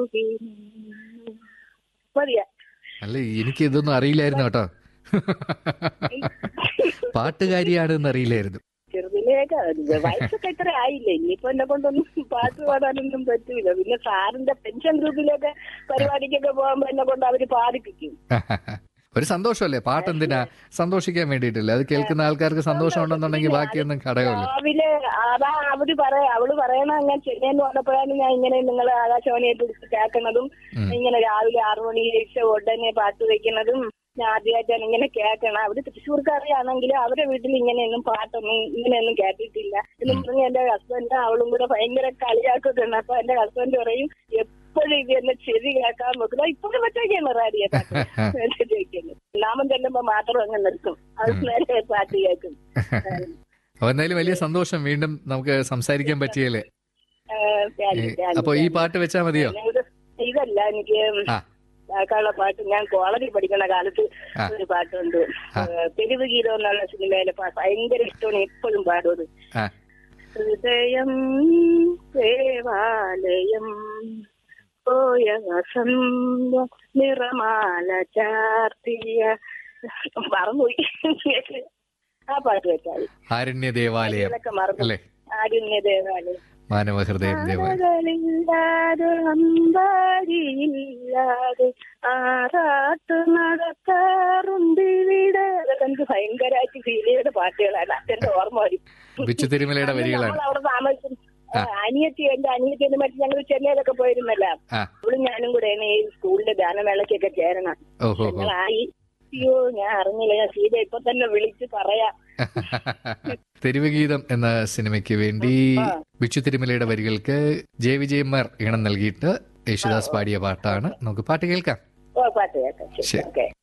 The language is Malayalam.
മതിയാ അല്ല എനിക്ക് ഇതൊന്നും അറിയില്ലായിരുന്നു കേട്ടോ പാട്ടുകാരിയാണെന്ന് അറിയില്ലായിരുന്നു ചെറുതിലേക്ക് വയസ്സൊക്കെ ഇത്ര ആയില്ലേ ഇനിയിപ്പോ എന്നെ കൊണ്ടൊന്നും പാട്ട് പാടാനൊന്നും പറ്റൂല പിന്നെ സാറിന്റെ പെൻഷൻ ഗ്രൂപ്പിലൊക്കെ പരിപാടിക്കൊക്കെ പോകുമ്പോ എന്നെ കൊണ്ട് അവര് പാടിപ്പിക്കും ഒരു സന്തോഷമല്ലേ പാട്ട് എന്തിനാ സന്തോഷിക്കാൻ വേണ്ടിയിട്ടല്ലേ അത് കേൾക്കുന്ന ആൾക്കാർക്ക് സന്തോഷം ഉണ്ടെന്നുണ്ടെങ്കിൽ ബാക്കിയൊന്നും ഘടകമല്ല രാവിലെ അതാ അവര് പറയാ അവള് പറയണ ഞാൻ ചെന്നൈന്ന് വന്നപ്പോഴാണ് ഞാൻ ഇങ്ങനെ നിങ്ങൾ ആകാശവാണിയെ പിടിച്ച് കേൾക്കണതും ഉം. ഇങ്ങനെ രാവിലെ ആറു മണി കഴിച്ച ഉടനെ പാട്ട് വെക്കുന്നതും ഞാൻ ആദ്യമായിട്ടാണ് ഇങ്ങനെ കേൾക്കണം അവര് തൃശ്ശൂർക്കാരിയാണെങ്കിലും അവരുടെ വീട്ടിൽ ഇങ്ങനെയൊന്നും പാട്ടൊന്നും ഇങ്ങനെയൊന്നും കേട്ടിട്ടില്ല എന്നും പറഞ്ഞ് എന്റെ ഹസ്ബൻഡ് അവളും കൂടെ ഭയങ്കര കളിയാക്കുന്നുണ്ട് അപ്പൊ എന്റെ ഹസ്ബൻഡ് പറയും എപ്പോഴും ഇത് എന്നെ ചെവി കേൾക്കാൻ നോക്കുക ഇപ്പോഴും വെച്ചേക്കാണ് റാഡിയ പാട്ട് ചോദിക്കുന്നത് നാമം ചെല്ലുമ്പോ മാത്രം അങ്ങ് നിർത്തും അത് നേരെ പാട്ട് കേൾക്കും അപ്പൊ എന്തായാലും വലിയ സന്തോഷം വീണ്ടും നമുക്ക് സംസാരിക്കാൻ പറ്റിയല്ലേ ഏഹ്, താങ്ക് യു, താങ്ക് യു, അപ്പൊ ഈ താങ്ക് യു. പാട്ട് വെച്ചാ മതിയോ ഇത് ഇതല്ല എനിക്ക് ആ. കേൾക്കാനുള്ള പാട്ട് ഞാൻ കോളേജിൽ പഠിക്കുന്ന കാലത്ത് ആ. ഒരു പാട്ടുണ്ട് ആ. ഏഹ്, തെരുവ് ഗീതം എന്നുള്ള സിനിമയിലെ പാട്ട് ഭയങ്കര ഇഷ്ടമാണ് എപ്പോഴും പാടുന്നത് ആ. ഹൃദയം ദേവാലയം പോയ വസന്ത നിറമാല ചാർത്തിയ മറന്നുപോയി ആ പാട്ട് വെച്ചാൽ ആരണ്യ ദേവാലയം ഇതൊക്കെ മറന്നു അല്ലേ ആരുണ്യ ദേവാലയം മാനവഹൃദയം ദേവാലയം ആരകളില്ലാതെ അമ്പാടിയില്ലാതെ ആറാട്ട് നടത്താറുണ്ട് ഇവിടെ അതൊക്കെ എനിക്ക് ഭയങ്കരമായിട്ട് ഫീൽ ചെയ്ത പാട്ടുകളാണ് അതെന്റെ ഓർമ്മ വരും ബിച്ചു തിരുമലയുടെ വരികളാണ് നമ്മൾ അവിടെ താമസിച്ചു അനിയത്തി എന്റെ അനിയത്തിനെ മറ്റു ഞങ്ങൾ ചെന്നൈയിലൊക്കെ പോയിരുന്നല്ല ആ. അവളും ഞാനും കൂടെയാണ് ഈ സ്കൂളിലെ ഗാനമേളയ്ക്കൊക്കെ ചേരണം ഓഹോ ഹോ ഞങ്ങളായി അയ്യോ ഞാൻ അറിഞ്ഞില്ല ഞാൻ സീത ഇപ്പൊ തന്നെ വിളിച്ച് പറയാം തെരുവുഗീതം എന്ന സിനിമയ്ക്ക് വേണ്ടി ആ. ബിച്ചു തിരുമലയുടെ വരികൾക്ക് ജെ വിജയന്മാർ ഈണം നൽകിയിട്ട് യേശുദാസ് പാടിയ പാട്ടാണ് നമുക്ക് പാട്ട് കേൾക്കാം ഓ പാട്ട് കേൾക്കാം ശരി. ഓക്കെ